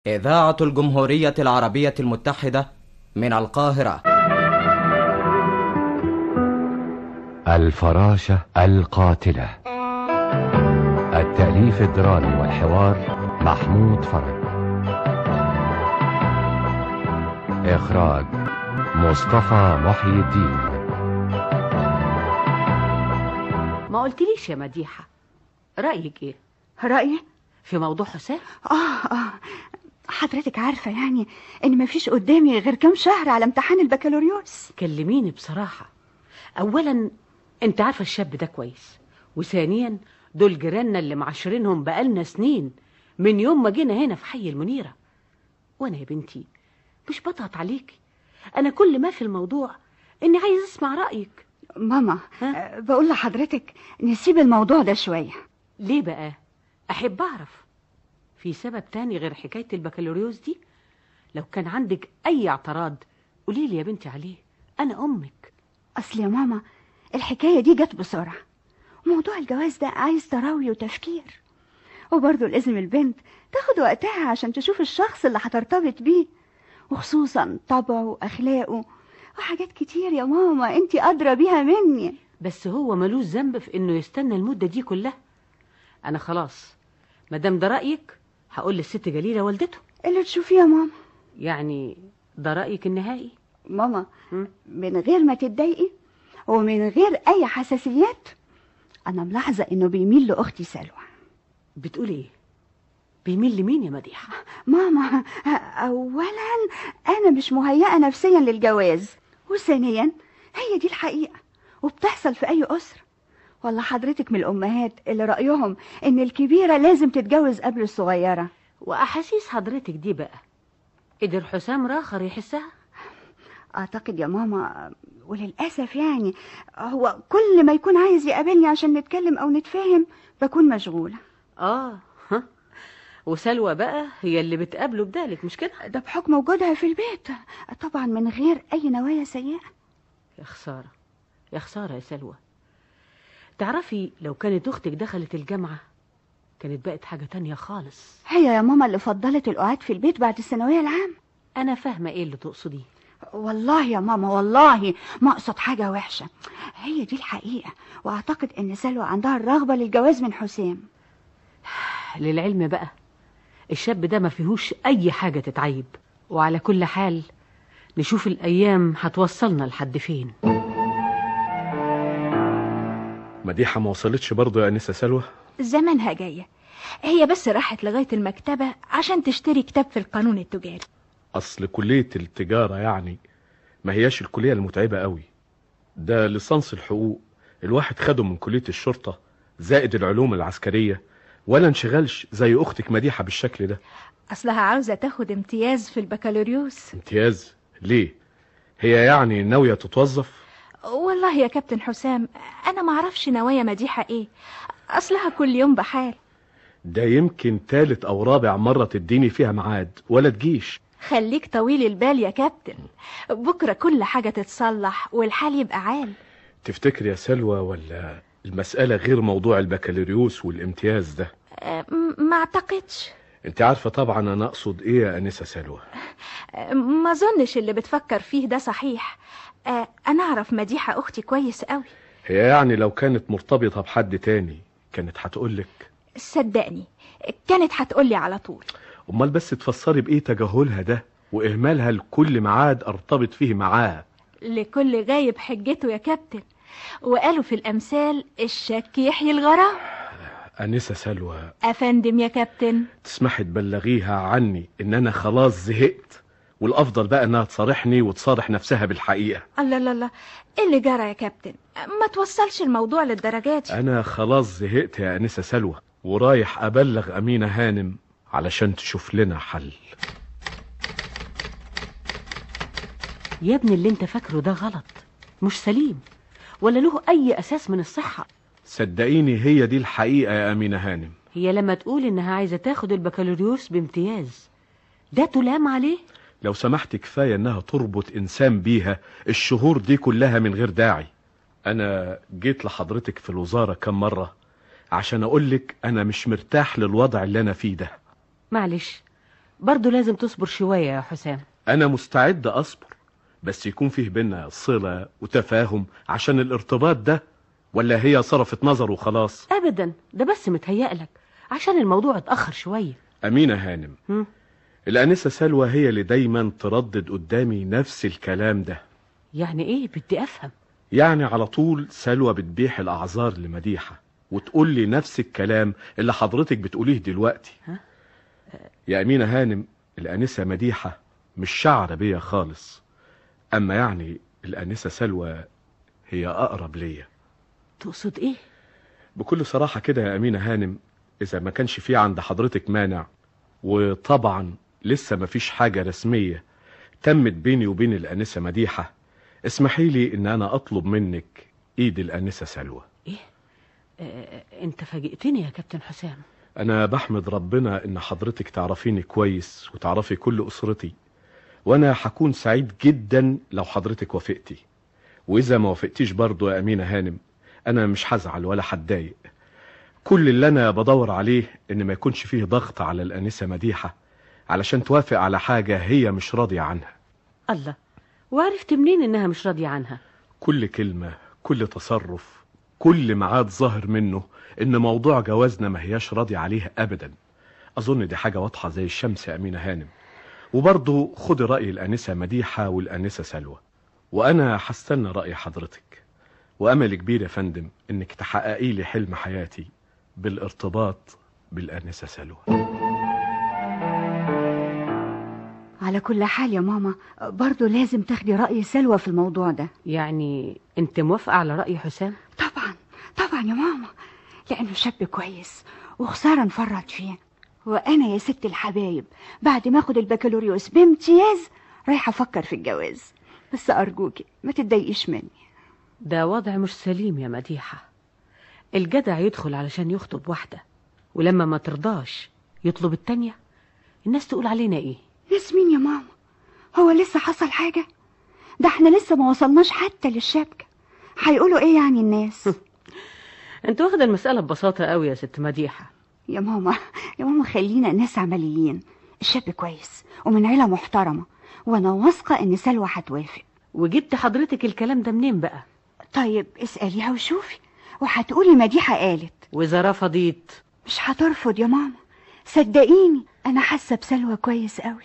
إذاعة الجمهورية العربية المتحدة من القاهرة الفراشة القاتلة التأليف الدرامي والحوار محمود فرج إخراج مصطفى محي الدين ما قلتليش يا مديحة رأيك ايه رأيي؟ في موضوع حسام آه آه حضرتك عارفة يعني إن مفيش قدامي غير كام شهر على امتحان البكالوريوس كلميني بصراحة أولا أنت عارفة الشاب ده كويس وثانيا دول جيراننا اللي معاشرينهم بقالنا سنين من يوم ما جينا هنا في حي المنيرة وأنا يا بنتي مش بضغط عليكي أنا كل ما في الموضوع إني عايز أسمع رأيك ماما ها؟ آه، بقول لحضرتك نسيب الموضوع ده شوية ليه بقى أحب أعرف في سبب تاني غير حكاية البكالوريوس دي لو كان عندك أي اعتراض قوليلي يا بنتي عليه أنا أمك أصل يا ماما الحكاية دي جت بسرعة موضوع الجواز ده عايز تراوي وتفكير وبرضه لازم البنت تاخد وقتها عشان تشوف الشخص اللي هترتبط بيه وخصوصا طبعه وأخلاقه وحاجات كتير يا ماما انتي أدرى بيها مني بس هو ملوش ذنب في انه يستنى المدة دي كلها انا خلاص مادام ده رأيك هقول للست جليلة والدته اللي تشوفيه يا ماما يعني ده رأيك النهائي ماما مم. من غير ما تتضايقي ومن غير أي حساسيات أنا ملاحظة إنه بيميل لأختي سلوى بتقول ايه بيميل لمين يا مديحة ماما أولا أنا مش مهيئة نفسيا للجواز وثانيا هي دي الحقيقة وبتحصل في أي أسرة ولا حضرتك من الأمهات اللي رأيهم إن الكبيرة لازم تتجوز قبل الصغيرة واحاسيس حضرتك دي بقى قدر حسام راخر يحسها أعتقد يا ماما وللأسف يعني هو كل ما يكون عايز يقابلني عشان نتكلم أو نتفاهم بكون مشغولة اه ها وسلوى بقى هي اللي بتقابله بذلك مش كده ده بحكم وجودها في البيت طبعا من غير أي نوايا سيئة يا خسارة يا خسارة يا سلوى تعرفي لو كانت اختك دخلت الجامعة كانت بقت حاجة تانية خالص هي يا ماما اللي فضلت القعاد في البيت بعد الثانوية العامة انا فاهمة ايه اللي تقصديه والله يا ماما والله ما اقصد حاجة وحشة هي دي الحقيقة واعتقد ان سلوى عندها الرغبة للجواز من حسام للعلم بقى الشاب ده ما فيهوش اي حاجة تتعيب وعلى كل حال نشوف الايام هتوصلنا لحد فين مديحة ما وصلتش برضه يا أنسة سلوى زمانها جاية هي بس راحت لغاية المكتبة عشان تشتري كتاب في القانون التجاري أصل كلية التجارة يعني ما هياش الكلية المتعبة قوي ده لصنص الحقوق الواحد خده من كلية الشرطة زائد العلوم العسكرية ولا انشغلش زي أختك مديحة بالشكل ده أصلها عاوزة تاخد امتياز في البكالوريوس امتياز ليه هي يعني ناوية تتوظف والله يا كابتن حسام أنا معرفش نوايا مديحة إيه أصلها كل يوم بحال ده يمكن تالت أو رابع مرة تديني فيها ميعاد ولا تجيش خليك طويل البال يا كابتن بكرة كل حاجة تتصلح والحال يبقى عال تفتكر يا سلوى ولا المسألة غير موضوع البكالوريوس والامتياز ده أه، م- ما أعتقدش انت عارفة طبعا انا اقصد ايه يا انسة سلوى أه، ما ظنش اللي بتفكر فيه ده صحيح أه، أنا أعرف مديحة أختي كويس قوي هي يعني لو كانت مرتبطة بحد تاني كانت هتقولك صدقني كانت هتقولي على طول امال بس تفسري بايه تجاهلها ده واهمالها لكل ميعاد ارتبط فيه معاه لكل غايب حجته يا كابتن وقالوا في الأمثال الشك يحيي الغرام انسة سلوى أفندم يا كابتن تسمحي تبلغيها عني ان انا خلاص زهقت والافضل بقى انها تصارحني وتصارح نفسها بالحقيقة الله الله الله إيه اللي جرى يا كابتن ما توصلش الموضوع للدرجة دي انا خلاص زهقت يا انسة سلوى ورايح ابلغ امينة هانم علشان تشوف لنا حل يا ابني اللي انت فاكره ده غلط مش سليم ولا له اي اساس من الصحة صدقيني هي دي الحقيقة يا امينة هانم هي لما تقول انها عايزة تاخد البكالوريوس بامتياز ده تلام عليه لو سمحت كفاية انها تربط انسان بيها الشهور دي كلها من غير داعي انا جيت لحضرتك في الوزارة كم مرة عشان اقولك انا مش مرتاح للوضع اللي انا فيه ده معلش برضو لازم تصبر شوية يا حسام انا مستعد اصبر بس يكون فيه بينا صلة وتفاهم عشان الارتباط ده ولا هي صرفت نظر وخلاص أبدا ده بس متهيألك عشان الموضوع اتأخر شوية أمينة هانم هم؟ الأنسة سلوى هي اللي دايما تردد قدامي نفس الكلام ده يعني إيه بدي أفهم يعني على طول سلوى بتبيح الأعذار لمديحة وتقول لي نفس الكلام اللي حضرتك بتقوليه دلوقتي ها؟ يا أمينة هانم الأنسة مديحة مش شعر بيا خالص أما يعني الأنسة سلوى هي أقرب ليا تقصد إيه بكل صراحة كده يا أمينة هانم إذا ما كانش في عند حضرتك مانع وطبعا لسه ما فيش حاجة رسمية تمت بيني وبين الأنسة مديحة اسمحي لي إن أنا أطلب منك إيد الأنسة سلوى إيه آه أنت فاجئتني يا كابتن حسام أنا بحمد ربنا إن حضرتك تعرفيني كويس وتعرفي كل أسرتي وأنا هكون سعيد جدا لو حضرتك وافقتي وإذا ما وافقتيش برضو يا أمينة هانم أنا مش هزعل ولا هتضايق كل اللي أنا بدور عليه إن ما يكونش فيه ضغط على الأنسة مديحة علشان توافق على حاجة هي مش راضية عنها الله وعرفت منين إنها مش راضية عنها كل كلمة كل تصرف كل ميعاد ظاهر منه إن موضوع جوازنا ما هياش راضي عليه أبدا أظن دي حاجة واضحة زي الشمس يا أمينة هانم وبرضه خدي رأي الأنسة مديحة والأنسة سلوى وأنا هستنى رأي حضرتك وأمل كبير يا فندم إنك تحققي لي حلم حياتي بالارتباط بالأنسة سلوى على كل حال يا ماما برضو لازم تاخدي رأي سلوى في الموضوع ده يعني أنت موافقة على رأي حسام طبعا طبعا يا ماما لأنه شاب كويس وخسارة نفرط فيه وأنا يا ست الحبايب بعد ما أخد البكالوريوس بامتياز رايحة أفكر في الجواز بس أرجوكي ما تتضايقيش مني ده وضع مش سليم يا مديحة الجدع يدخل علشان يخطب واحدة ولما ما ترضاش يطلب التانية الناس تقول علينا ايه ياسمين يا ماما هو لسه حصل حاجة ده احنا لسه ما وصلناش حتى للشبكة هيقولوا ايه يعني الناس انت واخدة المسألة ببساطة قوي يا ست مديحة يا ماما يا ماما خلينا ناس عمليين الشاب كويس ومن عيلة محترمة وانا واثقة ان سلوى هتوافق وجبت حضرتك الكلام ده منين بقى طيب اسأليها وشوفي وهتقولي مديحة قالت واذا رفضت مش هترفض يا ماما صدقيني انا حاسة بسلوى كويس قوي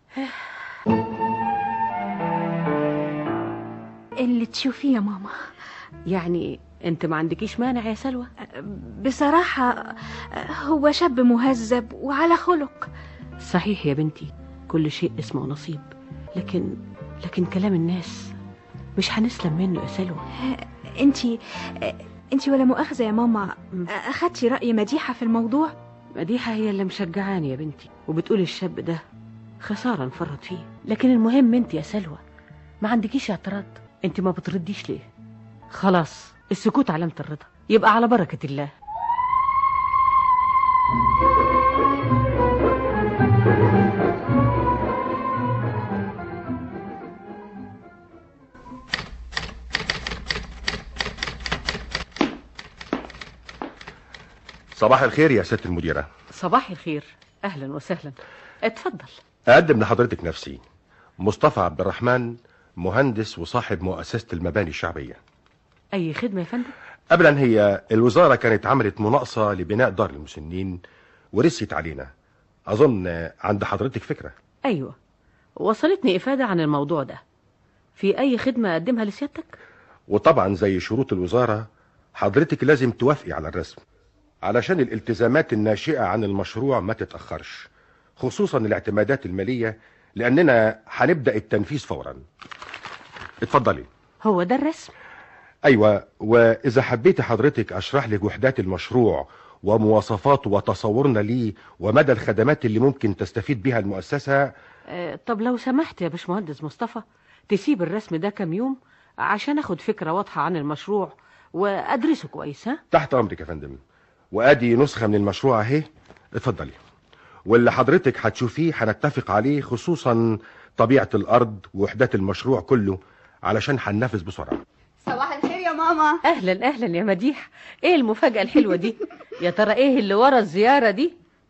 اللي تشوفيه يا ماما يعني انت ما عندكيش مانع يا سلوى بصراحة هو شاب مهذب وعلى خلق صحيح يا بنتي كل شيء اسمه نصيب لكن لكن كلام الناس مش هنسلم منه يا سلوى انتي انتي ولا مؤاخذة يا ماما اخدتي رأي مديحة في الموضوع مديحة هي اللي مشجعاني يا بنتي وبتقول الشاب ده خسارة نفرط فيه لكن المهم انت يا سلوى ما عندكيش اعتراض انت ما بترديش ليه خلاص السكوت علامة الرضا يبقى على بركة الله صباح الخير يا ست المديرة صباح الخير اهلا وسهلا اتفضل أقدم لحضرتك نفسي مصطفى عبد الرحمن مهندس وصاحب مؤسسة المباني الشعبية اي خدمة يا فندم قبلا هي الوزارة كانت عملت مناقصة لبناء دار المسنين ورست علينا أظن عند حضرتك فكرة ايوه وصلتني افادة عن الموضوع ده في اي خدمة اقدمها لسيادتك وطبعا زي شروط الوزارة حضرتك لازم توافقي على الرسم علشان الالتزامات الناشئة عن المشروع ما تتأخرش خصوصا الاعتمادات المالية لأننا هنبدأ التنفيذ فورا اتفضلي هو ده الرسم أيوة وإذا حبيت حضرتك أشرح لك وحدات المشروع ومواصفاته وتصورنا ليه ومدى الخدمات اللي ممكن تستفيد بها المؤسسة آه، طب لو سمحت يا باشمهندس مصطفى تسيب الرسم ده كام يوم عشان اخد فكرة واضحة عن المشروع وادرسه كويس ها تحت أمرك يا فندم وأدي نسخة من المشروع أهي اتفضلي واللي حضرتك هتشوفيه هنتفق عليه خصوصا طبيعة الأرض ووحدات المشروع كله علشان هننفذ بسرعة صباح الخير يا ماما اهلا اهلا يا مديح ايه المفاجأة الحلوة دي يا ترى ايه اللي ورا الزيارة دي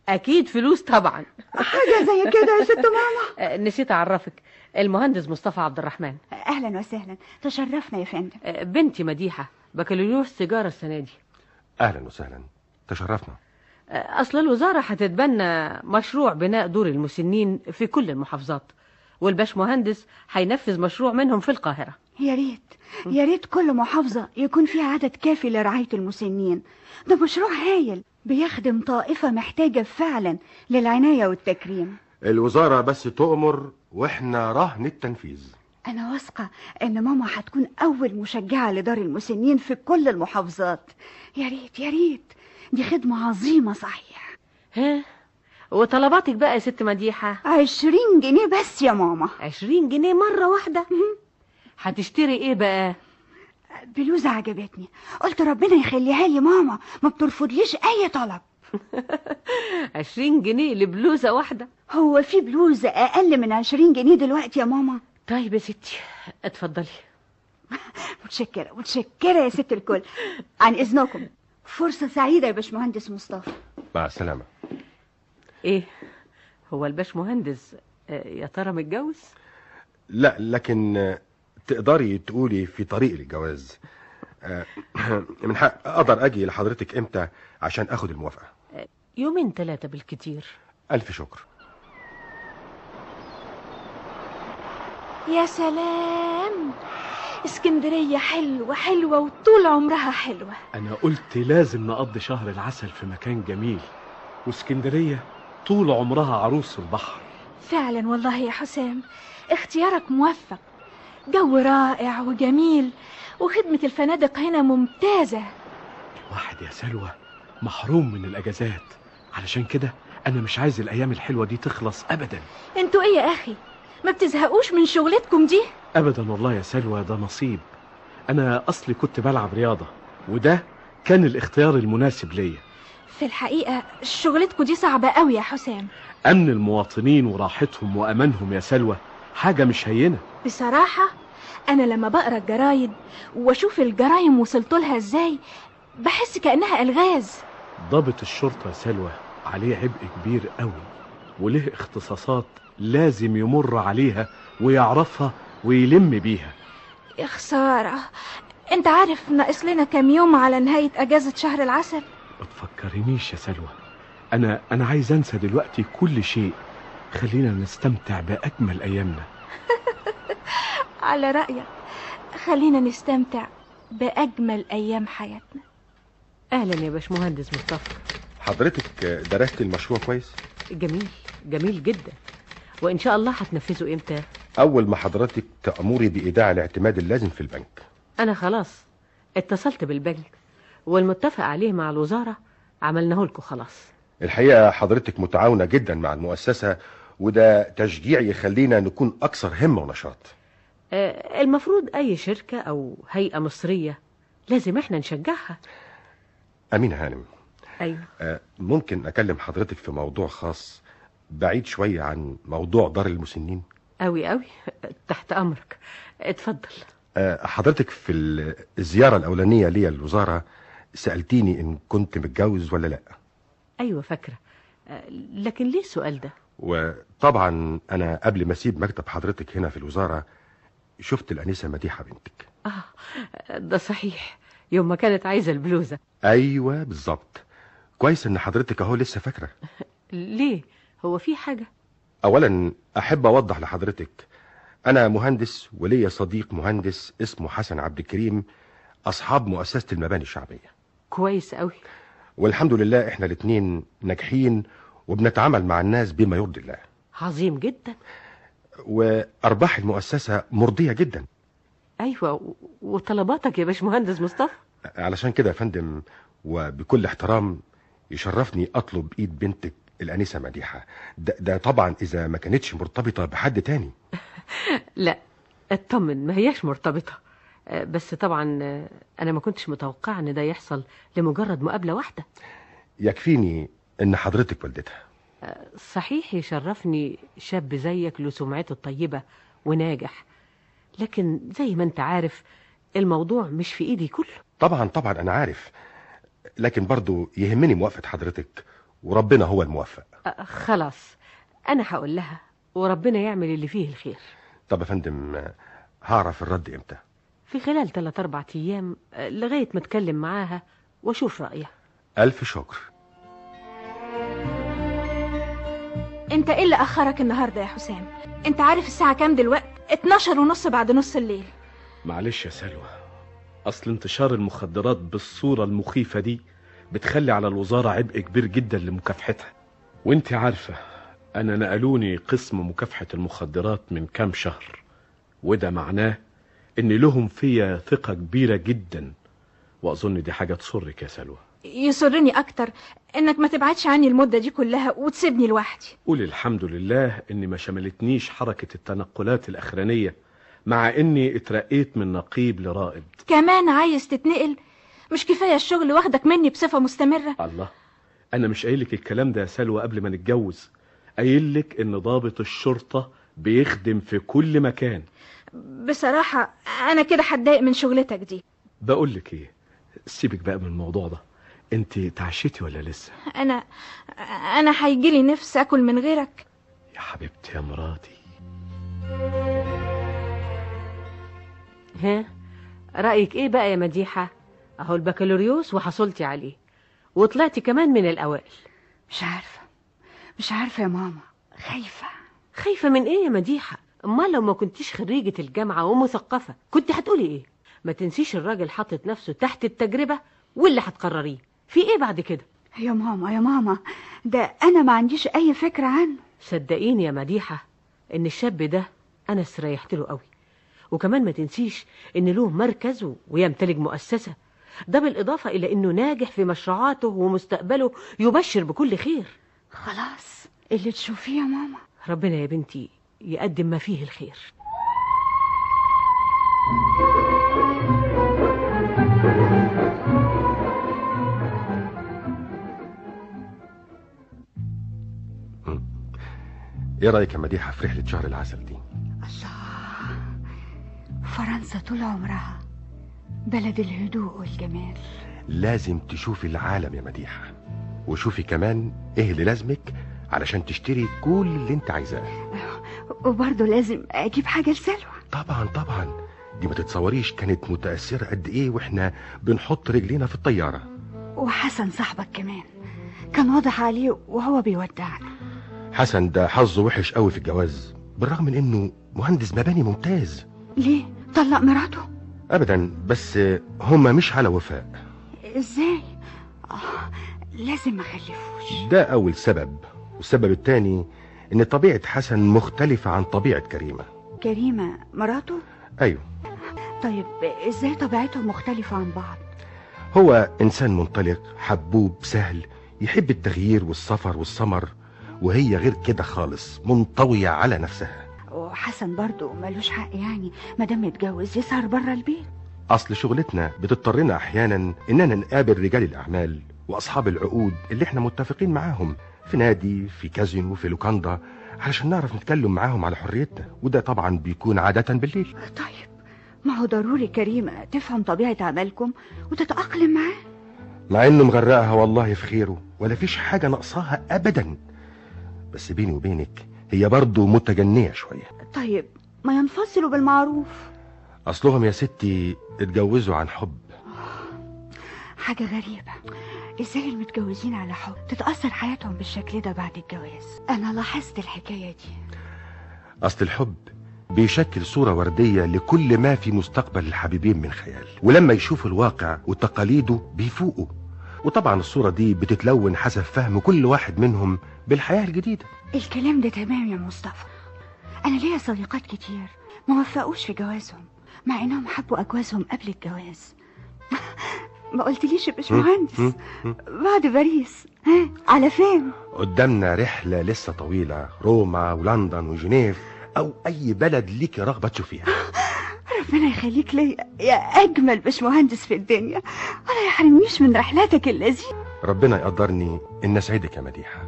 اكيد فلوس طبعا حاجة زي كده يا ست ماما آه، نسيت اعرفك المهندس مصطفى عبد الرحمن أهلا وسهلا تشرفنا يا فندم آه، بنتي مديحه بكالوريوس تجاره السنه دي اهلا وسهلا تشرفنا آه، اصل الوزاره هتتبنى مشروع بناء دور المسنين في كل المحافظات والباش مهندس هينفذ مشروع منهم في القاهره يا ريت يا ريت كل محافظة يكون فيها عدد كافي لرعاية المسنين ده مشروع هايل بيخدم طائفة محتاجة فعلا للعناية والتكريم الوزاره بس تؤمر واحنا رهن التنفيذ أنا واثقة إن ماما هتكون أول مشجعة لدار المسنين في كل المحافظات يا ريت يا ريت دي خدمة عظيمة صحيح ها وطلباتك بقى يا ست مديحه عشرين جنيه بس يا ماما عشرين جنيه مرة واحدة هتشتري ايه بقى بلوزة عجبتني قلت ربنا يخليها لي ماما ما بترفضليش أي طلب عشرين جنيه لبلوزة واحدة هو في بلوزة أقل من عشرين جنيه دلوقتي يا ماما طيب يا ستي اتفضلي متشكرة متشكرة يا ست الكل عن إذنكم فرصة سعيدة يا باشمهندس مصطفى مع السلامه ايه هو الباش مهندس آه، يا ترى متجوز لا لكن آه، تقدري تقولي في طريق للجواز آه، من حق اقدر اجي لحضرتك امتى عشان اخد الموافقه يومين ثلاثة بالكتير الف شكر يا سلام اسكندرية حلوة حلوة وطول عمرها حلوة انا قلت لازم نقضي شهر العسل في مكان جميل واسكندريه طول عمرها عروس البحر فعلا والله يا حسام اختيارك موفق جو رائع وجميل وخدمة الفنادق هنا ممتازة واحد يا سلوى محروم من الاجازات علشان كده انا مش عايز الايام الحلوه دي تخلص ابدا انتوا ايه يا اخي ما بتزهقوش من شغلتكم دي ابدا والله يا سلوى ده نصيب انا اصلي كنت بلعب رياضه وده كان الاختيار المناسب ليا في الحقيقة شغلتكم دي صعبة قوي يا حسام امن المواطنين وراحتهم وامانهم يا سلوى حاجه مش هينه بصراحة أنا لما بقرا الجرايد وأشوف الجرايم وصلت لها إزاي بحس كأنها ألغاز ضابط الشرطه يا سلوى عليه عبء كبير قوي وله اختصاصات لازم يمر عليها ويعرفها ويلم بيها يا خسارة أنت عارف ناقص لنا كام يوم على نهاية أجازة شهر العسل ما تفكرنيش يا سلوى انا انا عايز انسى دلوقتي كل شيء خلينا نستمتع باجمل ايامنا على رأيك خلينا نستمتع بأجمل أيام حياتنا اهلا يا باش مهندس مصطفى حضرتك آه، درست المشروع كويس جميل جميل جدا وان شاء الله هتنفذه امتى اول ما حضرتك تأمري بايداع الاعتماد اللازم في البنك انا خلاص اتصلت بالبنك والمتفق عليه مع الوزارة عملناه لكم خلاص الحقيقه حضرتك متعاونه جدا مع المؤسسه وده تشجيع يخلينا نكون اكثر همه ونشاط آه، المفروض اي شركة او هيئة مصرية لازم احنا نشجعها امينه هانم ايوه آه، ممكن اكلم حضرتك في موضوع خاص بعيد شويه عن موضوع دار المسنين قوي قوي تحت امرك اتفضل آه، حضرتك في ال- الزياره الاولانيه ليا الوزاره سالتيني ان كنت متجوز ولا لا ايوه فاكرة آه، لكن ليه السؤال ده وطبعا انا قبل ما اسيب مكتب حضرتك هنا في الوزاره شفت الانسه مديحه بنتك اه ده صحيح يوم ما كانت عايزة البلوزة ايوه بالظبط كويس ان حضرتك اهو لسه فاكره ليه هو في حاجة اولا احب اوضح لحضرتك انا مهندس وليا صديق مهندس اسمه حسن عبد الكريم اصحاب مؤسسه المباني الشعبيه كويس قوي والحمد لله احنا الاتنين ناجحين وبنتعامل مع الناس بما يرضي الله عظيم جدا وارباح المؤسسه مرضيه جدا ايوه و- وطلباتك يا باش مهندس مصطفى علشان كده يا فندم وبكل احترام يشرفني اطلب ايد بنتك الانسه مديحه ده, ده طبعا اذا ما كانتش مرتبطه بحد تاني لا اطمن ما هياش مرتبطة آه، بس طبعا آه، انا ما كنتش متوقعة ان ده يحصل لمجرد مقابلة واحدة يكفيني ان حضرتك والدتها صحيح يشرفني شاب زيك له سمعته الطيبة وناجح لكن زي ما انت عارف الموضوع مش في ايدي كله طبعا طبعا انا عارف لكن برضو يهمني موافقه حضرتك وربنا هو الموفق أه، خلاص انا هقول لها وربنا يعمل اللي فيه الخير طب يا فندم آه، هعرف الرد امتى في خلال 3 4 ايام أه، لغايه ما اتكلم معاها واشوف رايها الف شكر انت ايه اللي اخرك النهارده يا حسام انت عارف الساعه كام دلوقتي 12 ونص بعد نص الليل معلش يا سلوى اصل انتشار المخدرات بالصورة المخيفة دي بتخلي على الوزارة عبء كبير جدا لمكافحتها وانت عارفة انا نقلوني قسم مكافحة المخدرات من كام شهر وده معناه ان لهم فيا ثقة كبيرة جدا واظن دي حاجة تسرك يا سلوى يسرني اكتر انك ما تبعدش عني المده دي كلها وتسيبني لوحدي قول الحمد لله اني ما شملتنيش حركة التنقلات الاخرانية مع اني اترقيت من نقيب لرائد كمان عايز تتنقل مش كفايه الشغل واخدك مني بصفه مستمره الله انا مش قايلك الكلام ده يا سلوى قبل ما نتجوز قايلك ان ضابط الشرطة بيخدم في كل مكان بصراحه انا كده هتضايق من شغلتك دي بقولك ايه سيبك بقى من الموضوع ده انت تعشيتي ولا لسه انا انا هيجيلي نفس اكل من غيرك يا حبيبتي يا مراتي ها رايك ايه بقى يا مديحه اهو البكالوريوس وحصلتي عليه وطلعتي كمان من الاوائل مش عارفة مش عارفة يا ماما خايفة خايفه من ايه يا مديحه امال لو ما كنتيش خريجه الجامعه ومثقفه كنت هتقولي ايه ما تنسيش الراجل حاطط نفسه تحت التجربه واللي هتقرريه في ايه بعد كده يا ماما يا ماما ده أنا ما عنديش أي فكرة عنه صدقيني يا مديحة إن الشاب ده أنا استريحت له قوي وكمان ما تنسيش إن له مركز و- ويمتلك مؤسسة ده بالإضافة إلى إنه ناجح في مشروعاته ومستقبله يبشر بكل خير خلاص اللي تشوفيه يا ماما ربنا يا بنتي يقدم ما فيه الخير ايه رايك يا مديحه في رحله شهر العسل دي الله فرنسا طول عمرها بلد الهدوء والجمال لازم تشوفي العالم يا مديحه وشوفي كمان ايه اللي لازمك علشان تشتري كل اللي انت عايزاه وبرضه لازم أجيب حاجة لسلوى طبعا طبعا دي ما تتصوريش كانت متاثره قد ايه واحنا بنحط رجلينا في الطياره وحسن صاحبك كمان كان واضح عليه وهو بيودعنا حسن ده حظه وحش قوي في الجواز بالرغم من انه مهندس مباني ممتاز ليه طلق مراته ابدا بس هما مش على وفاء ازاي آه لازم ما اخلفوش ده اول سبب والسبب التاني ان طبيعه حسن مختلفه عن طبيعه كريمه كريمة مراته ايوه طيب ازاي طبيعتهم مختلفة عن بعض هو انسان منطلق حبوب سهل يحب التغيير والسفر والسمر وهي غير كده خالص منطوية على نفسها وحسن برضه ملوش حق يعني مادام متجوز يسهر بره البيت اصل شغلتنا بتضطرنا احيانا اننا نقابل رجال الاعمال واصحاب العقود اللي احنا متفقين معاهم في نادي في كازينو في لوكاندا علشان نعرف نتكلم معاهم على حريتنا وده طبعا بيكون عادة بالليل طيب ما هو ضروري كريمة تفهم طبيعة عملكم وتتأقلم معاه مع انه مغرقها والله في خيره ولا فيش حاجة ناقصاها ابدا بس بيني وبينك هي برضه متجنية شوية طيب ما ينفصلوا بالمعروف اصلهم يا ستي اتجوزوا عن حب حاجة غريبة ازاي المتجوزين على حب تتأثر حياتهم بالشكل ده بعد الجواز انا لاحظت الحكاية دي اصل الحب بيشكل صورة وردية لكل ما في مستقبل الحبيبين من خيال ولما يشوفوا الواقع وتقاليده بيفوقوا وطبعا الصورة دي بتتلون حسب فهم كل واحد منهم بالحياة الجديدة الكلام ده تمام يا مصطفى انا ليا صديقات كتير ما وفقوش في جوازهم مع انهم حبوا اجوازهم قبل الجواز ما قلتليش يا باشمهندس م- م- بعد باريس ها على فين قدامنا رحلة لسه طويلة روما ولندن وجنيف أو أي بلد ليك رغبة تشوفيها ربنا يخليك ليا يا اجمل باشمهندس في الدنيا ولا يحرمنيش من رحلاتك اللذيذه ربنا يقدرني إن أسعدك يا مديحة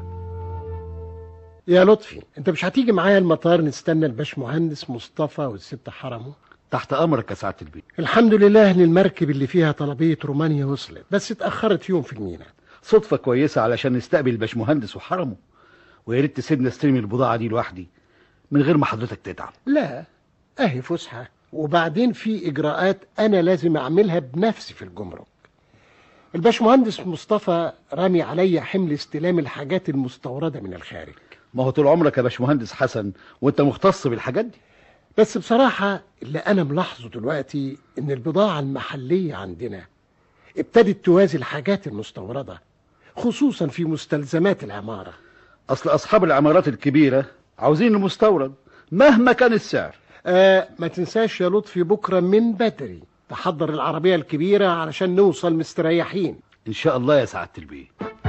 يا لطفي انت مش هتيجي معايا المطار نستنى الباشمهندس مصطفى والست حرمه تحت امرك يا سعاده البيت الحمد لله ان المركب اللي فيها طلبية رومانيا وصلت بس اتأخرت يوم في الميناء صدفة كويسة علشان نستقبل الباشمهندس وحرمه ويا ريت تسيبنا استلم البضاعة دي لوحدي من غير ما حضرتك تتعب لا اهي فسحة وبعدين في اجراءات انا لازم اعملها بنفسي في الجمرك الباشمهندس مصطفى رامي عليا حمل استلام الحاجات المستوردة من الخارج ما هو طول عمرك يا باشمهندس حسن وانت مختص بالحاجات دي بس بصراحة اللي أنا ملاحظه دلوقتي إن البضاعة المحلية عندنا ابتدت توازي الحاجات المستوردة خصوصا في مستلزمات العمارة اصل اصحاب العمارات الكبيرة عاوزين المستورد مهما كان السعر آه ما تنساش يا لطفي بكرة من بدري تحضر العربية الكبيرة علشان نوصل مستريحين ان شاء الله يا سعادة البيه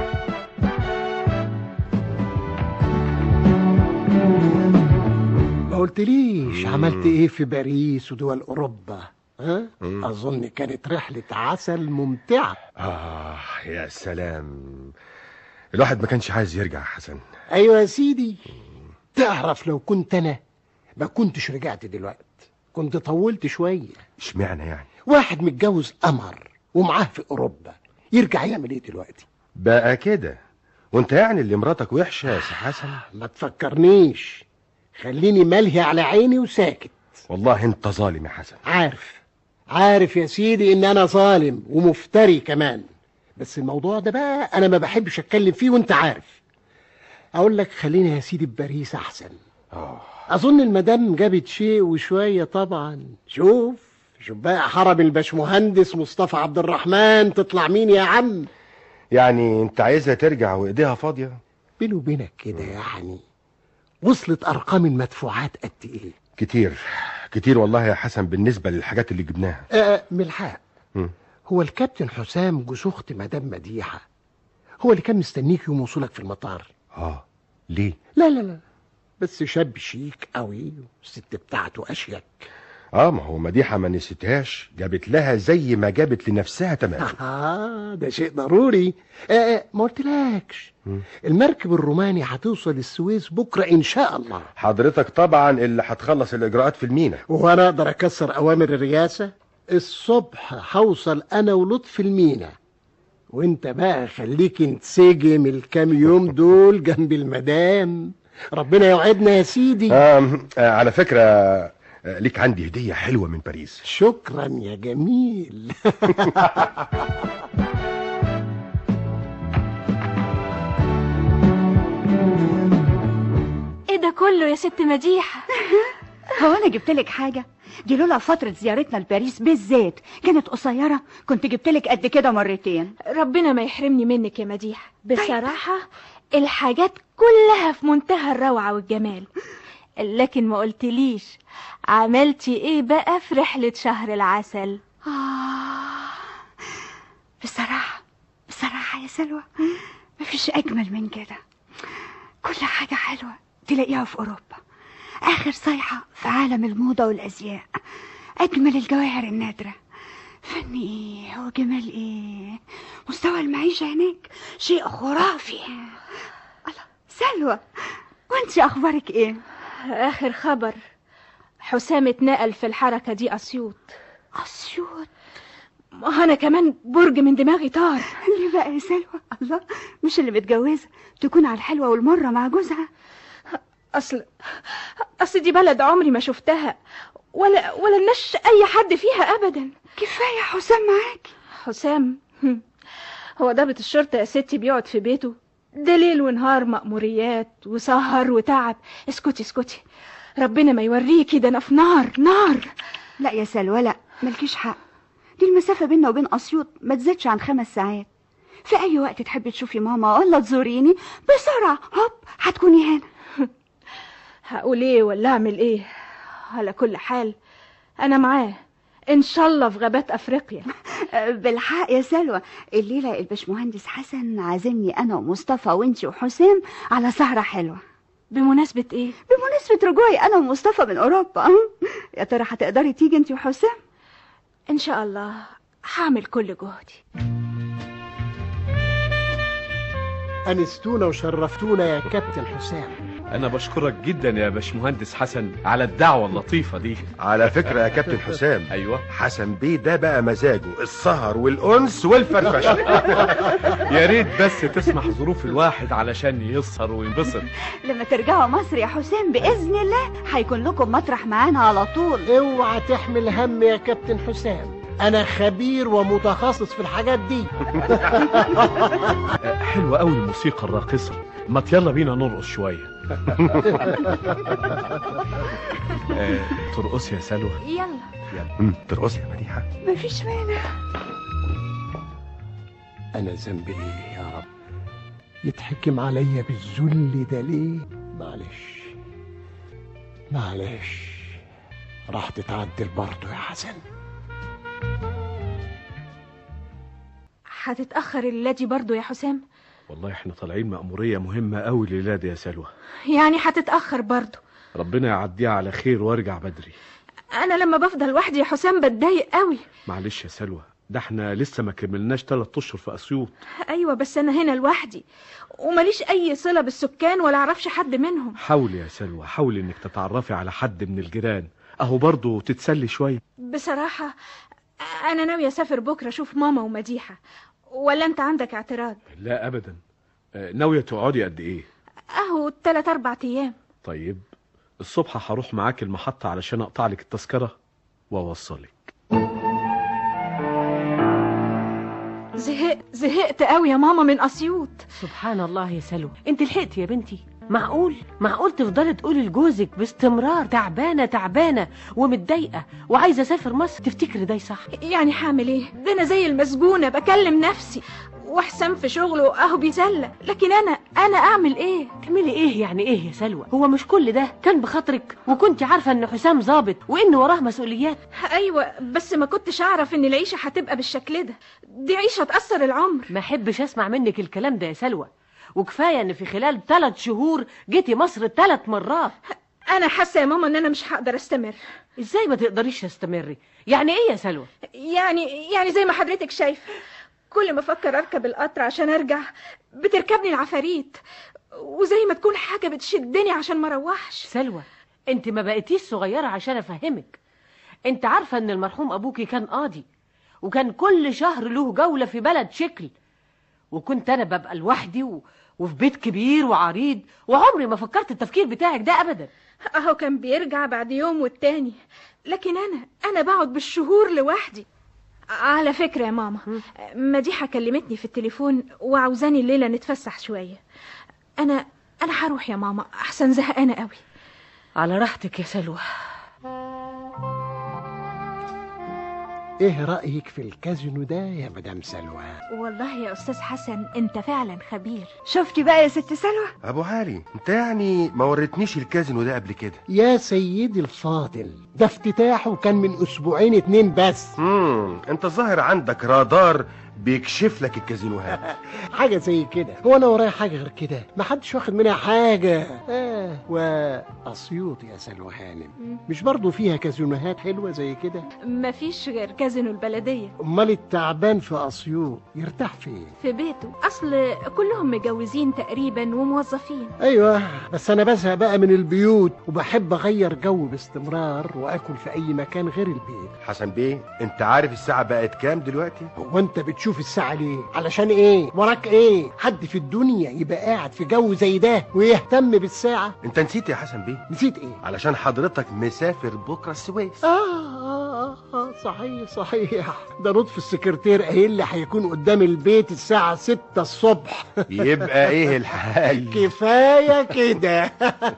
ما قلتليش عملت ايه في باريس ودول اوروبا ها اظن كانت رحلة عسل ممتعة آه يا سلام الواحد ما كانش عايز يرجع يا حسن ايوه يا سيدي تعرف لو كنت انا ما كنتش رجعت دلوقتي كنت طولت شوية اشمعنى يعني واحد متجوز قمر ومعاه في اوروبا يرجع يعمل ايه دلوقتي بقى كده وانت يعني اللي مراتك وحشة يا سي حسن ما تفكرنيش خليني ملهي على عيني وساكت والله انت ظالم يا حسن عارف عارف يا سيدي ان انا ظالم ومفتري كمان بس الموضوع ده بقى انا ما بحبش اتكلم فيه وانت عارف اقول لك خلينا يا سيدي بباريس احسن اظن المدام جابت شيء وشويه طبعا شوف شوف بقى حرم الباشمهندس مصطفى عبد الرحمن تطلع مين يا عم يعني انت عايزها ترجع وايديها فاضية بيني وبينك كده يعني وصلت ارقام المدفوعات قد ايه كتير كتير والله يا حسن بالنسبة للحاجات اللي جبناها آه من الحق مم. هو الكابتن حسام جوز اخت مدام مديحه هو اللي كان مستنيك يوم وصولك في المطار اه ليه لا لا لا بس شاب شيك قوي والست بتاعته اشيك اه ما هو مديحة ما نسيتهاش جابت لها زي ما جابت لنفسها تمام اه ده شيء ضروري آه آه، ما قلتلكش المركب الروماني هتوصل السويس بكره ان شاء الله حضرتك طبعا اللي هتخلص الاجراءات في المينا وانا اقدر اكسر اوامر الرئاسه الصبح هوصل انا ولطفي المينا وانت بقى خليك انسجم الكام يوم دول جنب المدام ربنا يوعدنا يا سيدي آه آه على فكرة آه ليك عندي هدية حلوة من باريس شكرا يا جميل ايه ده كله يا ست مديحة هو انا جبت لك حاجه دي لولا فتره زيارتنا لباريس بالذات كانت قصيره كنت جبت لك قد كده مرتين ربنا ما يحرمني منك يا مديحة بصراحة الحاجات كلها في منتهى الروعة والجمال لكن ما قلتليش عملتي ايه بقى في رحلة شهر العسل آه بصراحة بصراحة يا سلوى مفيش أجمل من كده كل حاجة حلوة تلاقيها في أوروبا آخر صيحة في عالم الموضة والأزياء أجمل الجواهر النادرة فن إيه وجمال إيه مستوى المعيشة هناك شيء خرافي الله سلوى وانت أخبارك إيه آخر خبر حسام اتنقل في الحركة دي أسيوط أسيوط ما أنا كمان برج من دماغي طار ليه بقى يا سلوى الله مش اللي متجوزة تكون على الحلوة والمرة مع جوزها أصل أصل دي بلد عمري ما شفتها ولا ولا نش أي حد فيها أبدا كفاية حسام معاكي حسام هم. هو ضابط الشرطة يا ستي بيقعد في بيته ده ليل ونهار مأموريات وسهر وتعب اسكتي اسكتي ربنا ما يوريكي ده أنا في نار نار لا يا سلوى لا ملكيش حق دي المسافة بيننا وبين أسيوط ما تزيدش عن خمس ساعات في أي وقت تحبي تشوفي ماما ولا تزوريني بسرعة هوب هتكوني هنا هقول ايه ولا اعمل ايه على كل حال انا معاه ان شاء الله في غابات افريقيا أه، بالحق يا سلوى الليلة الباشمهندس حسن عازمني أنا ومصطفى وانتي وحسام على سهرة حلوة بمناسبة ايه بمناسبة رجوعي أنا ومصطفى من أوروبا يا ترى هتقدري تيجي انتي وحسام ان شاء الله هعمل كل جهدي أنستونا وشرفتونا يا كابتن حسام انا بشكرك جدا يا باشمهندس حسن على الدعوه اللطيفه دي على فكرة يا كابتن حسام ايوه حسن بيه ده بقى مزاجه السهر والأنس والفرفشة يا ريت بس تسمح ظروف الواحد علشان يسهر وينبسط لما ترجعوا مصر يا حسام باذن الله هيكون لكم مطرح معانا على طول اوعى تحمل هم يا كابتن حسام انا خبير ومتخصص في الحاجات دي آه، حلوه قوي الموسيقى الراقصه ما يلا بينا نرقص شويه آه، ترقصي يا سلوى يلا مم، ترقصي يا مديحة مفيش مانع انا ذنبي ايه يا رب يتحكم عليا بالذل ده ليه معلش معلش راح تتعدل برضه يا حسن هتتأخر الليلة دي برضو يا حسام والله احنا طالعين مأمورية مهمة قوي الليلة دي يا سلوى يعني هتتأخر برضو ربنا يعديها على خير وارجع بدري أنا لما بفضل وحدي يا حسام بتضايق قوي معلش يا سلوى ده احنا لسه ما كملناش تلات اشهر في اسيوط أيوة بس أنا هنا لوحدي ومليش أي صلة بالسكان ولا أعرفش حد منهم حاولي يا سلوى حاولي انك تتعرفي على حد من الجيران اهو برضه تتسلي شوية بصراحة أنا ناوية أسافر بكرة أشوف ماما ومديحة ولا أنت عندك اعتراض لا ابدا آه، ناوية تقعدي قد ايه أهو تلات أربع أيام طيب الصبح هروح معاك المحطة علشان اقطع لك التذكرة واوصلك زهقت زهقت قوي يا ماما من أسيوط سبحان الله يا سلوى انت لحقت يا بنتي معقول معقول تفضلي تقولي لجوزك باستمرار تعبانه تعبانه ومتضايقه وعايزه اسافر مصر تفتكري ده صح يعني هعمل ايه ده انا زي المسجونة بكلم نفسي وحسام في شغله اهو بيسلى لكن انا انا اعمل ايه تعملي ايه يعني ايه يا سلوى هو مش كل ده كان بخاطرك وكنت عارفه ان حسام ظابط وان وراه مسؤوليات ايوه بس ما كنتش اعرف ان العيشة هتبقى بالشكل ده دي عيشة تأثر العمر ما احبش اسمع منك الكلام ده يا سلوى وكفايه ان في خلال ثلاث شهور جيتي مصر ثلاث مرات انا حاسة يا ماما ان انا مش هقدر استمر ازاي ما تقدريش تستمري يعني ايه يا سلوى يعني يعني زي ما حضرتك شايفة كل ما افكر اركب القطر عشان ارجع بتركبني العفاريت وزي ما تكون حاجة بتشدني عشان ما اروحش سلوى انت ما بقيتيش صغيره عشان افهمك انت عارفه ان المرحوم ابوكي كان قاضي وكان كل شهر له جوله في بلد شكل وكنت انا ببقى لوحدي و... وفي بيت كبير وعريض وعمري ما فكرت التفكير بتاعك ده ابدا اهو كان بيرجع بعد يوم والتاني لكن انا انا بقعد بالشهور لوحدي على فكرة يا ماما مديحة كلمتني في التليفون وعاوزاني الليلة نتفسح شوية انا انا هروح يا ماما احسن زهقانة قوي على راحتك يا سلوى ايه رأيك في الكازينو ده يا مدام سلوى والله يا استاذ حسن انت فعلا خبير شفتي بقى يا ست سلوى ابو علي انت يعني ما وريتنيش الكازينو ده قبل كده يا سيدي الفاضل ده افتتاحه كان من اسبوعين اتنين بس امم انت الظاهر عندك رادار بيكشف لك الكازينوهات حاجة زي كده هو انا ورايا حاجة غير كده ما حدش واخد منها حاجة اه واسيوط يا سلوى هانم مش برضو فيها كازينوهات حلوة زي كده مفيش غير كازينو البلدية امال التعبان في اسيوط يرتاح فين في بيته اصل كلهم متجوزين تقريبا وموظفين ايوه بس انا بزهق بقى من البيوت وبحب اغير جو باستمرار واكل في اي مكان غير البيت حسن بيه انت عارف الساعة بقت كام دلوقتي هو انت بتشوف الساعة ليه علشان ايه وراك ايه حد في الدنيا يبقى قاعد في جو زي ده ويهتم بالساعة انت نسيت يا حسن بيه نسيت ايه علشان حضرتك مسافر بكرة السويس آه, آه, آه صحيح صحيح ده لطف السكرتير قايل لي هيكون قدام البيت الساعة ستة الصبح يبقى ايه الحال كفاية كده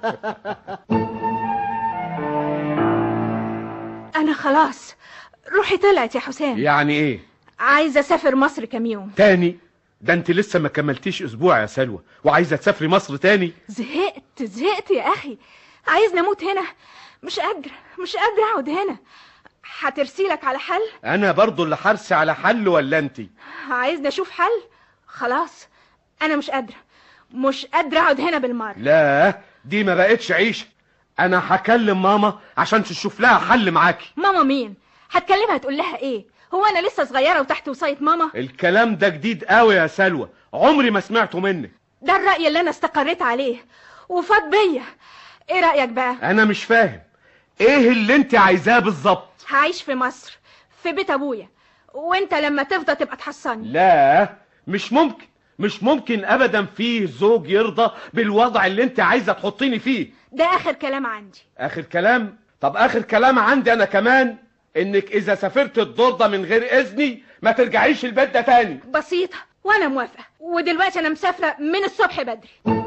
انا خلاص روحي طلعت يا حسام يعني ايه عايزة اسافر مصر كام يوم تاني ده انت لسه ما كملتيش اسبوع يا سلوى وعايزه تسافري مصر تاني زهقت زهقت يا اخي عايزني اموت هنا مش قادرة مش قادرة اقعد هنا هترسيلك على حل انا برضو اللي حرسي على حل ولا انت عايزني اشوف حل خلاص انا مش قادرة مش قادرة اقعد هنا بالمرة لا دي ما بقتش عيشه انا هكلم ماما عشان تشوف لها حل معاكي ماما مين هتكلمها تقول لها ايه هو انا لسه صغيرة وتحت وصاية ماما الكلام ده جديد قوي يا سلوى عمري ما سمعته منك ده الرأي اللي انا استقريت عليه وفاض بيا ايه رأيك بقى انا مش فاهم ايه اللي انت عايزاه بالظبط هعيش في مصر في بيت ابويا وانت لما تفضى تبقى تحصني لا مش ممكن مش ممكن ابدا فيه زوج يرضى بالوضع اللي انت عايزه تحطيني فيه ده اخر كلام عندي اخر كلام طب اخر كلام عندي انا كمان انك اذا سافرت الدور ده من غير اذني ما ترجعيش البيت ده تاني بسيطة وانا موافقة ودلوقتي انا مسافرة من الصبح بدري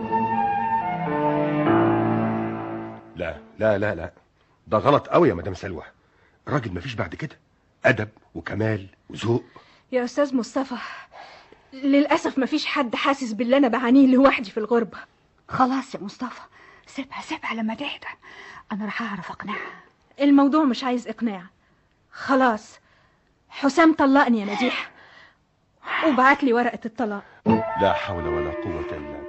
لا لا لا لا ده غلط قوي يا مدام سلوى الراجل مفيش بعد كده ادب وكمال وذوق يا استاذ مصطفى للاسف مفيش حد حاسس باللي انا بعانيه لوحدي في الغربة خلاص يا مصطفى سيبها سيبها لما تهدى انا راح اعرف اقنعها الموضوع مش عايز اقناع خلاص حسام طلقني يا مديحة وبعت لي ورقة الطلاق لا حول ولا قوة الا بالله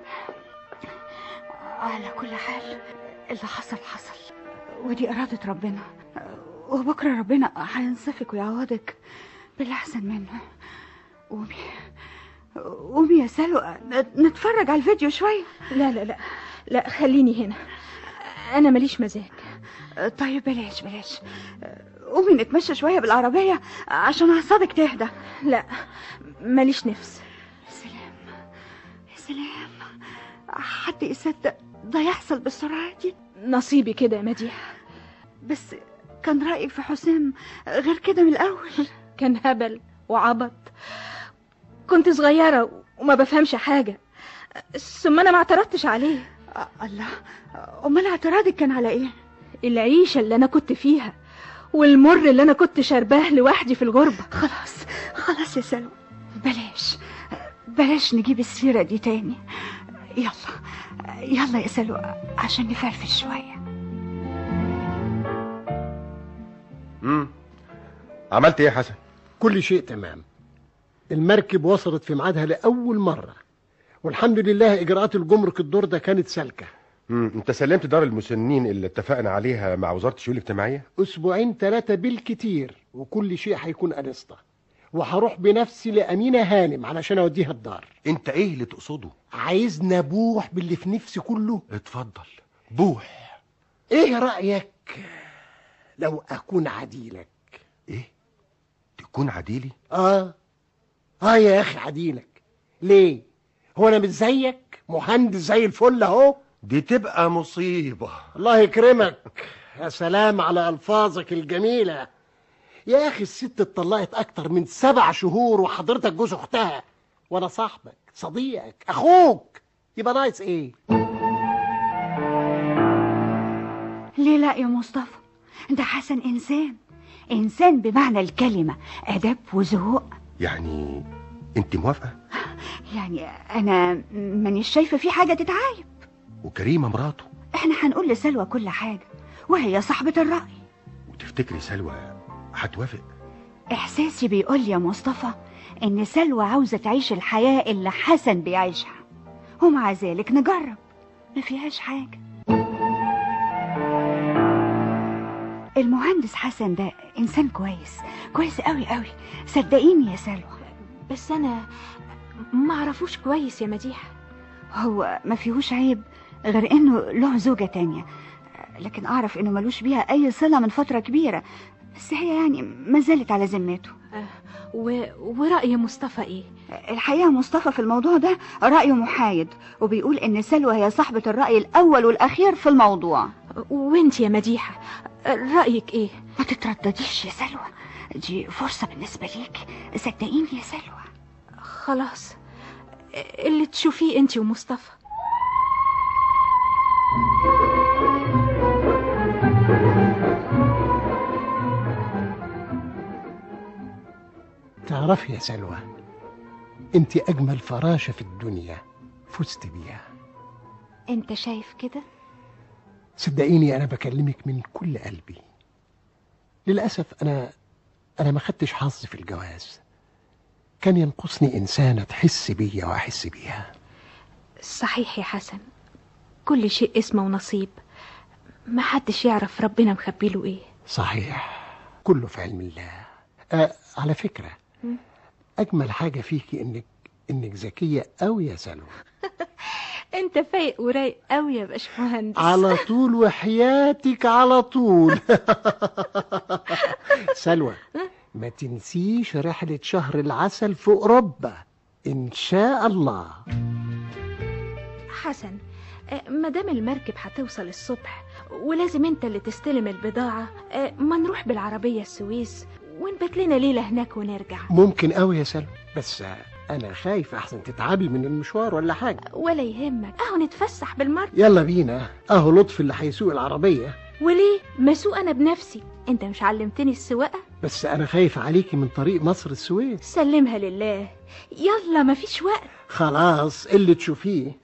على كل حال اللي حصل حصل ودي إرادة ربنا وبكرة ربنا هينصفك ويعوضك باللي أحسن منه قومي قومي يا سلوى نتفرج على الفيديو شوية لا لا لا لا خليني هنا انا ماليش مزاج طيب بلاش بلاش قومي نتمشى شوية بالعربية عشان أعصابك تهدى لا ماليش نفس سلام يا سلام حد يصدق ده يحصل بالسرعة دي نصيبي كده يا مديحة بس كان رأيك في حسام غير كده من الأول كان هبل وعبط كنت صغيرة وما بفهمش حاجة ثم أنا ما اعترضتش عليه الله أمال اعتراضك كان على إيه؟ العيشة اللي أنا كنت فيها والمر اللي أنا كنت شرباه لوحدي في الغربة خلاص خلاص يا سلوى بلاش بلاش نجيب السيرة دي تاني يلا يلا يا سلوى عشان نفرفش شوية امم عملت ايه يا حسن كل شيء تمام المركب وصلت في ميعادها لأول مرة والحمد لله إجراءات الجمرك الدور ده كانت سالكة امم انت سلمت دار المسنين اللي اتفقنا عليها مع وزارة الشؤون الاجتماعية أسبوعين ثلاثة بالكتير وكل شيء هيكون أنسطة وهروح بنفسي لأمينة هانم علشان أوديها الدار انت ايه اللي تقصده عايزني أبوح باللي في نفسي كله اتفضل بوح إيه رأيك لو أكون عديلك ايه تكون عديلي آه آه يا أخي عديلك ليه هو أنا مش زيك مهندس زي الفل أهو دي تبقى مصيبة الله يكرمك يا سلام على ألفاظك الجميلة يا أخي الست اتطلقت أكتر من سبع شهور وحضرتك جوز أختها وأنا صاحبك صديقك أخوك يبقى ناقص إيه؟ ليه لا يا مصطفى ده حسن إنسان إنسان بمعنى الكلمة أدب وذوق يعني انت موافقة يعني أنا مانيش شايفة في حاجة تتعايب وكريمة مراته إحنا هنقول لسلوى كل حاجة وهي صاحبة الرأي وتفتكري سلوى هتوافق إحساسي بيقول يا مصطفى إن سلوى عاوزة تعيش الحياة اللي حسن بيعيشها ومع ذلك نجرب ما فيهاش حاجة المهندس حسن ده إنسان كويس كويس قوي قوي صدقيني يا سلوى بس أنا ما أعرفوش كويس يا مديحة هو ما فيهوش عيب غير إنه له زوجة تانية لكن أعرف إنه ملوش بيها أي صلة من فترة كبيرة بس هي يعني ما زالت على ذمته و... ورأي مصطفى إيه؟ الحقيقة مصطفى في الموضوع ده رأيه محايد وبيقول إن سلوى هي صاحبة الرأي الأول والأخير في الموضوع وانت يا مديحة رأيك إيه؟ ما تتردديش يا سلوى دي فرصة بالنسبة ليك صدقيني يا سلوى خلاص اللي تشوفيه انت ومصطفى تعرفي يا سلوى انت اجمل فراشة في الدنيا فزت بيها انت شايف كده؟ صدقيني انا بكلمك من كل قلبي للاسف انا انا ما خدتش حظ في الجواز كان ينقصني انسانه تحس بيا واحس بيها صحيح يا حسن كل شيء اسمه ونصيب ما حدش يعرف ربنا مخبيله ايه صحيح كله في علم الله آه على فكره اجمل حاجه فيكي انك انك ذكيه قوي يا سلوى انت فايق ورايق قوي يا باشمهندس على طول وحياتك على طول سلوى ما تنسيش رحلة شهر العسل في أوروبا إن شاء الله حسن آه، مادام المركب هتوصل الصبح ولازم انت اللي تستلم البضاعة آه، ما نروح بالعربية السويس ونبات لنا ليلة هناك ونرجع ممكن قوي يا سلوى بس أنا خايف أحسن تتعبي من المشوار ولا حاجة ولا يهمك اهو نتفسح بالمرة يلا بينا أهو لطفي اللي هيسوق العربية وليه ما اسوق انا بنفسي انت مش علمتني السواقة بس أنا خايف عليكي من طريق مصر السويس سلمها لله يلا مفيش وقت خلاص اللي تشوفيه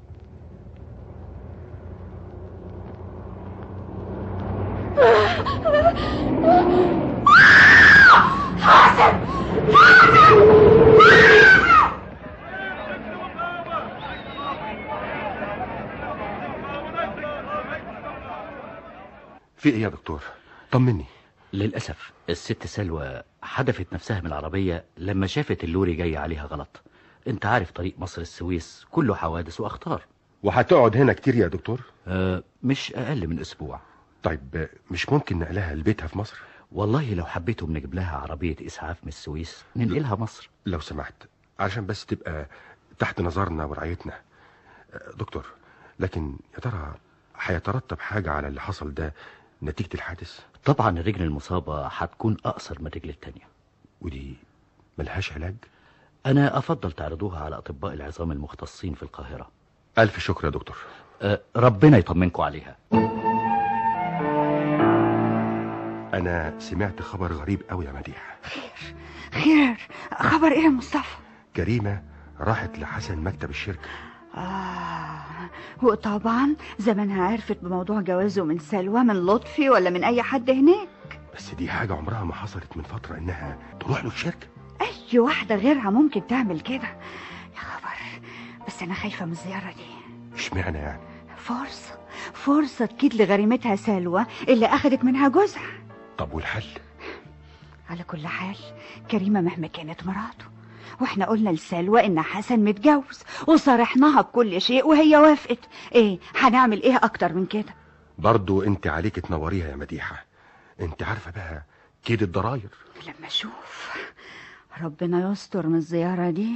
في ايه يا دكتور طمني للأسف الست سلوى حدفت نفسها من العربية لما شافت اللوري جاي عليها غلط انت عارف طريق مصر السويس كله حوادث واخطار وهتقعد هنا كتير يا دكتور أه مش اقل من اسبوع طيب مش ممكن نقلها لبيتها في مصر والله لو حبيتوا نجيب لها عربية اسعاف من السويس ننقلها مصر لو سمحت عشان بس تبقى تحت نظرنا ورعايتنا دكتور لكن يا ترى هيترتب حاجة على اللي حصل ده نتيجة الحادث طبعا الرجل المصابة هتكون اقصر من الرجل التانية ودي ملهاش علاج انا افضل تعرضوها على اطباء العظام المختصين في القاهرة ألف شكر يا دكتور أه ربنا يطمنكم عليها أنا سمعت خبر غريب قوي يا مديح خير خبر ايه يا مصطفى كريمة راحت لحسن مكتب الشركة آه وطبعا زمانها عرفت بموضوع جوازه من سلوى من لطفي ولا من أي حد هناك بس دي حاجة عمرها ما حصلت من فترة إنها تروح له الشركة أي واحدة غيرها ممكن تعمل كده يا خبر بس أنا خايفة من الزيارة دي اشمعنى يعني فرصة فرصة تكيد لغريمتها سلوى اللي أخدت منها جوزها طب والحل على كل حال كريمة مهما كانت مراته واحنا قلنا لسلوى ان حسن متجوز وصارحناها بكل شيء وهي وافقت ايه هنعمل ايه اكتر من كده برضو انت عليك تنوريها يا مديحة انت عارفة بقى كيد الضراير لما اشوف ربنا يستر من الزيارة دي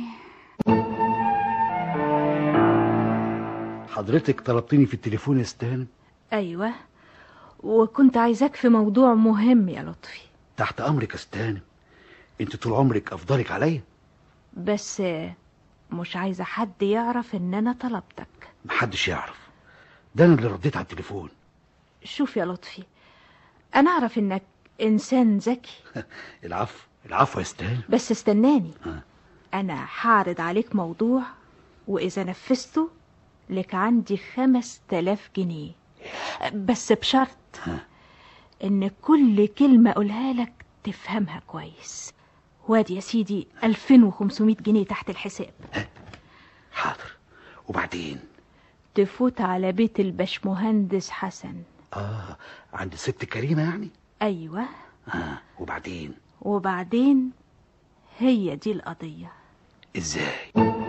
حضرتك طلبتني في التليفون يا ستان ايوه وكنت عايزاك في موضوع مهم يا لطفي تحت امرك يا ستان انت طول عمرك افضلك عليا بس مش عايزة حد يعرف ان انا طلبتك محدش يعرف ده انا اللي رديت على التليفون شوف يا لطفي انا اعرف انك انسان ذكي العفو العفو يا ستان بس استناني ها. انا هعرض عليك موضوع واذا نفذته لك عندي خمس تلاف جنيه بس بشرط ها. ان كل كلمة اقولها لك تفهمها كويس وادي يا سيدي 2500 جنيه تحت الحساب حاضر وبعدين تفوت على بيت البشمهندس حسن اه عند الست كريمه يعني ايوه اه وبعدين وبعدين هي دي القضية ازاي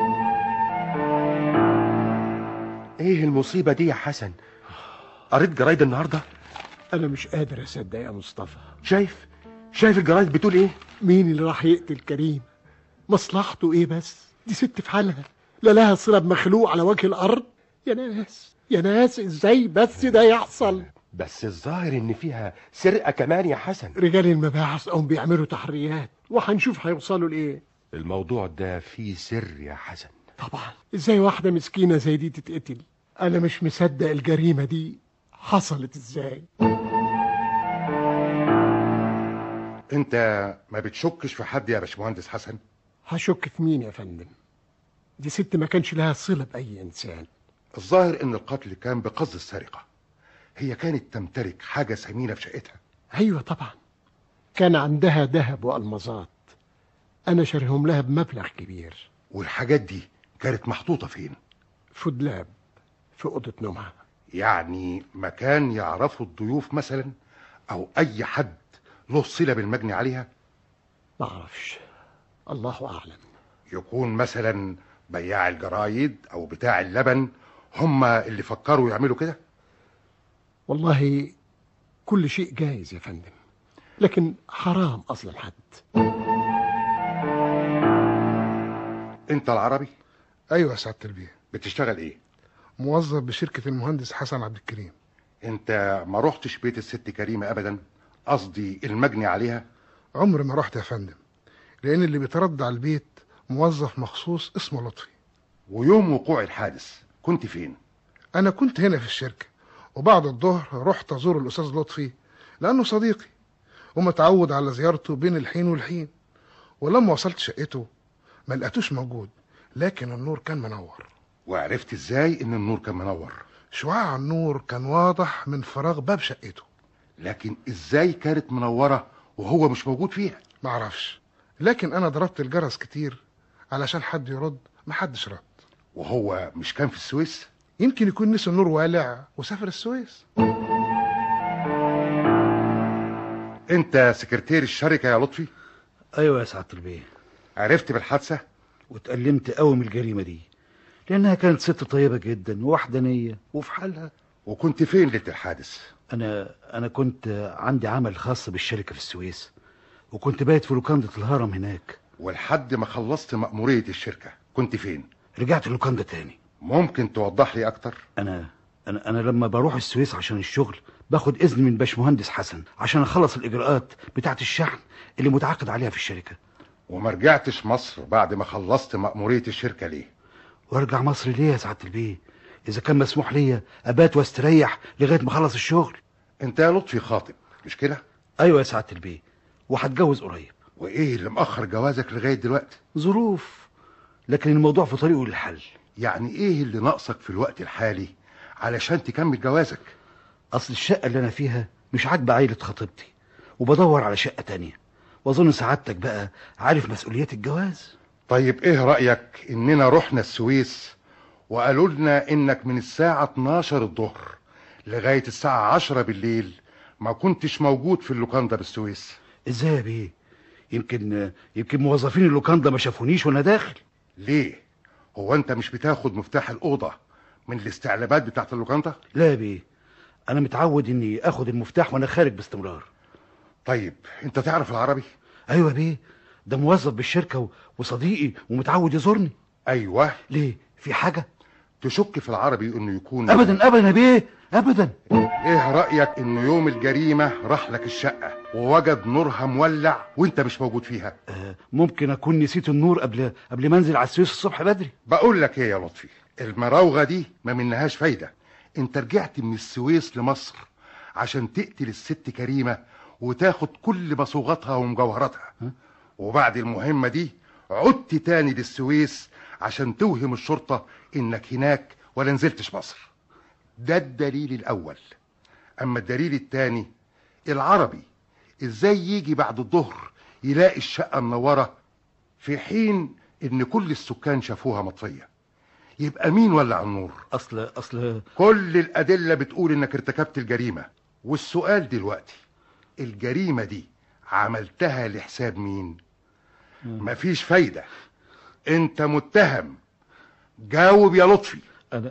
ايه المصيبة دي يا حسن قريت جرايد النهاردة أنا مش قادر أصدق يا مصطفى شايف شايف الجرايد بتقول ايه مين اللي راح يقتل كريم مصلحته إيه بس دي ست في حالها لا لها صلة بمخلوق على وجه الأرض يا ناس يا ناس إزاي بس ده يحصل بس الظاهر ان فيها سرقة كمان يا حسن رجال المباحث هم بيعملوا تحريات وهنشوف هيوصلوا لإيه الموضوع ده فيه سر يا حسن طبعا ازاي واحدة مسكينة زي دي تتقتل انا مش مصدق الجريمة دي حصلت ازاي انت ما بتشكش في حد يا باشمهندس حسن هشك في مين يا فندم دي ست ما كانش لها صلة بأي إنسان الظاهر ان القتل كان بقصد السرقة هي كانت تمتلك حاجة ثمينة في شقتها أيوة طبعا كان عندها ذهب وألمظات أنا شاريهم لها بمبلغ كبير والحاجات دي كانت محطوطة فين في دولاب في أوضة نومها يعني مكان يعرفه الضيوف مثلا او اي حد له صلة بالمجني عليها معرفش الله أعلم يكون مثلا بياع الجرايد او بتاع اللبن هما اللي فكروا يعملوا كده والله كل شيء جايز يا فندم لكن حرام اظلم حد انت العربي ايوه يا سعاده البيه بتشتغل ايه موظف بشركه المهندس حسن عبد الكريم انت ما رحتش بيت الست كريمه ابدا قصدي المجني عليها عمري ما رحت يا فندم لان اللي بيترد على البيت موظف مخصوص اسمه لطفي ويوم وقوع الحادث كنت فين انا كنت هنا في الشركه وبعد الظهر رحت ازور الاستاذ لطفي لانه صديقي ومتعود على زيارته بين الحين والحين ولما وصلت شقته ما لقيتوش موجود لكن النور كان منور وعرفت ازاي ان النور كان منور شعاع النور كان واضح من فراغ باب شقته لكن ازاي كانت منوره وهو مش موجود فيها معرفش لكن انا ضربت الجرس كتير علشان حد يرد محدش رد وهو مش كان في السويس يمكن يكون نسي النور والع وسافر السويس انت سكرتير الشركه يا لطفي ايوه يا سعاده البيه عرفت بالحادثه واتألمت قوي من الجريمه دي لانها كانت ست طيبه جدا ووحدانيه وفي حالها وكنت فين ليله الحادث انا انا كنت عندي عمل خاص بالشركه في السويس وكنت بايت في لوكاندا الهرم هناك ولحد ما خلصت مأمورية الشركة كنت فين رجعت اللوكاندا تاني ممكن توضح لي اكتر انا انا انا لما بروح السويس عشان الشغل باخد اذن من باشمهندس حسن عشان اخلص الاجراءات بتاعه الشحن اللي متعاقد عليها في الشركه وما رجعتش مصر بعد ما خلصت مأمورية الشركة ليه وارجع مصر ليه يا سعاده البيه اذا كان مسموح ليا ابات واستريح لغايه ما اخلص الشغل انت يا لطفي خاطب مش كده ايوه يا سعاده البيه وهتجوز قريب وايه اللي مأخر جوازك لغاية دلوقتي ظروف لكن الموضوع في طريقه للحل يعني ايه اللي ناقصك في الوقت الحالي علشان تكمل جوازك اصل الشقه اللي انا فيها مش عاجبه عيله خطيبتي وبدور على شقه تانية واظن سعادتك بقى عارف مسؤوليات الجواز طيب ايه رأيك اننا رحنا السويس وقالوا لنا انك من الساعة 12 الظهر لغاية الساعة 10 بالليل ما كنتش موجود في اللوكاندا بالسويس ازاي يا بيه يمكن يمكن موظفين اللوكاندا ما شافونيش وانا داخل ليه هو انت مش بتاخد مفتاح الأوضة من الاستعلامات بتاعت اللوكاندا لا يا بيه انا متعود اني اخد المفتاح وانا خارج باستمرار طيب انت تعرف العربي ايوه يا بيه ده موظف بالشركه و- وصديقي ومتعود يزورني ايوه ليه في حاجه تشك في العربي انه يكون ابدا ابدا يا بيه ابدا ايه رأيك انه يوم الجريمة راح لك الشقة ووجد نورها مولع وانت مش موجود فيها آه ممكن اكون نسيت النور قبل قبل ما انزل على السويس الصبح بدري بقول لك ايه يا لطفي المراوغة دي ما منهاش فايدة انت رجعت من السويس لمصر عشان تقتل الست كريمة وتاخد كل مصوغاتها ومجوهراتها وبعد المهمة دي عدت تاني للسويس عشان توهم الشرطة انك هناك ولا نزلتش مصر ده الدليل الاول اما الدليل التاني العربي ازاي يجي بعد الظهر يلاقي الشقة منورة في حين ان كل السكان شافوها مطفية يبقى مين ولع النور اصل اصل كل الادلة بتقول انك ارتكبت الجريمة والسؤال دلوقتي الجريمة دي عملتها لحساب مين مفيش فايدة انت متهم جاوب يا لطفي انا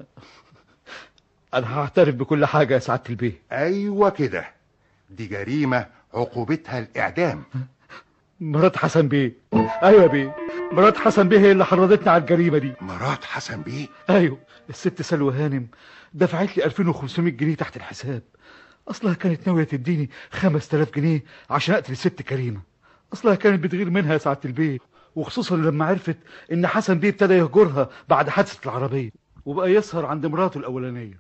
انا هعترف بكل حاجه يا سعاده البيه ايوه كده دي جريمة عقوبتها الاعدام مرات حسن بيه ايوه يا بيه مرات حسن بيه هي اللي حرضتني على الجريمه دي مرات حسن بيه ايوه الست سلوى هانم دفعت لي 2500 جنيه تحت الحساب اصلها كانت ناويه تديني 5000 جنيه عشان اقتل الست كريمه اصلها كانت بتغير منها يا سعاده البيه وخصوصا لما عرفت ان حسن بيه ابتدى يهجرها بعد حادثه العربيه وبقى يسهر عند مراته الاولانيه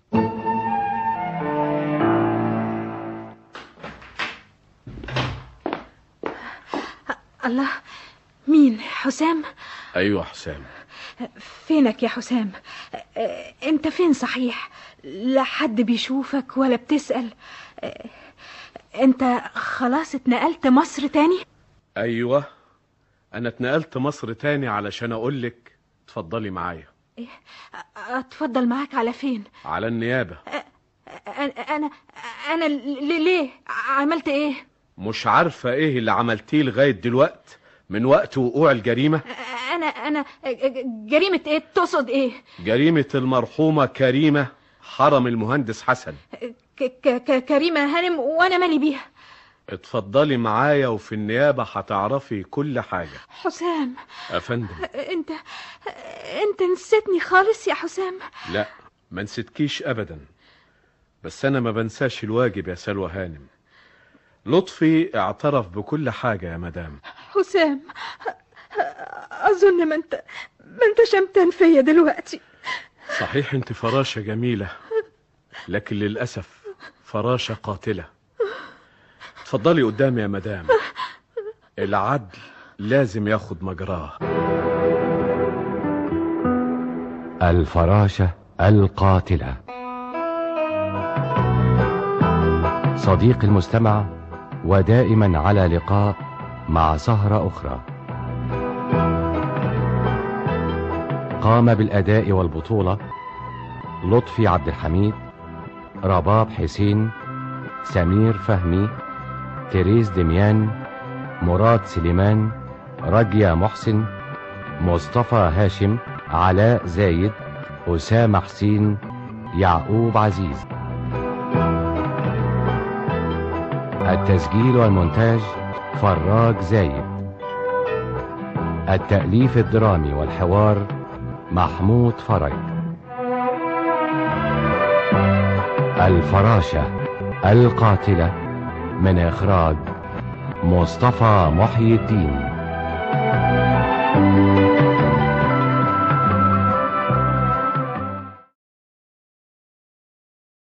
الله مين حسام ايوه حسام فينك يا حسام آه، انت فين صحيح لا حد بيشوفك ولا بتسأل آه، انت خلاص اتنقلت مصر تاني ايوه انا اتنقلت مصر تاني علشان اقولك اتفضلي معايا إيه؟ اتفضل معاك على فين على النيابة انا انا انا ل- ليه عملت ايه مش عارفة ايه اللي عملتيه لغاية دلوقت من وقت وقوع الجريمة انا انا جريمه ايه تقصد ايه جريمة المرحومة كريمة حرم المهندس حسن ك ك ك كريمه هانم وانا مالي بيها اتفضلي معايا وفي النيابة هتعرفي كل حاجة حسام يا فندم انت انت نسيتني خالص يا حسام لا ما نسيتكيش ابدا بس انا ما بنساش الواجب يا سلوى هانم لطفي اعترف بكل حاجة يا مدام حسام اظن ما انت ما انت شمتان فيا دلوقتي صحيح انت فراشة جميلة لكن للأسف فراشة قاتلة اتفضلي قدامي يا مدام العدل لازم ياخد مجراه الفراشة القاتلة صديق المستمع ودائما على لقاء مع سهرة أخرى قام بالأداء والبطولة لطفي عبد الحميد رباب حسين سمير فهمي تريز دميان مراد سليمان رجيا محسن مصطفى هاشم علاء زايد أسامة حسين يعقوب عزيز التسجيل والمونتاج فراج زايد التأليف الدرامي والحوار محمود فرج الفراشة القاتلة من إخراج مصطفى محي الدين